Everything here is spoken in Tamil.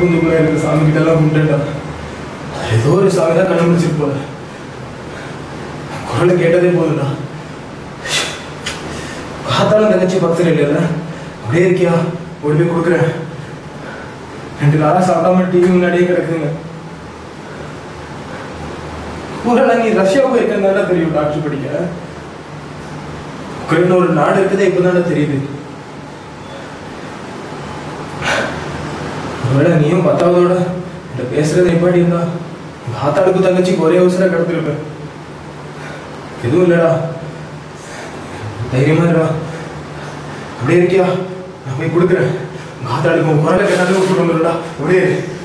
எனக்கும் தூக்கம் இருக்கு சாமி கிட்ட எல்லாம் கும்பிட்டேன்டா ஏதோ ஒரு சாமி தான் கண்ணு முடிச்சிட்டு போல குரலை கேட்டதே போதும்டா பார்த்தாலும் தங்கச்சி பக்தர் இல்லைல்ல அப்படியே இருக்கியா ஓடி போய் கொடுக்குறேன் ரெண்டு நாளா சாப்பிடாம டிவி முன்னாடியே கிடக்குதுங்க ஒருவேளை நீ ரஷ்யா போயிருக்கனால தெரியும் டாக்டர் படிக்க உக்ரைன் ஒரு நாடு இருக்குதே இப்பதானே தெரியுது ஒருவேளை நீயும் பத்தாவதோட இந்த பேசுறது நிப்பாட்டி இருந்தா உங்க ஆத்தாளுக்கும் தங்கச்சிக்கு ஒரே அவசரம் கிடத்திருப்பேன் எதுவும் இல்லடா தைரியமா இருடா அப்படியே இருக்கியா நான் போய் கொடுக்குறேன் உங்க ஆத்தாளுக்கு உன் குரலை கேட்டாலே விட்டு வந்துடும்டா அப்படியே இரு.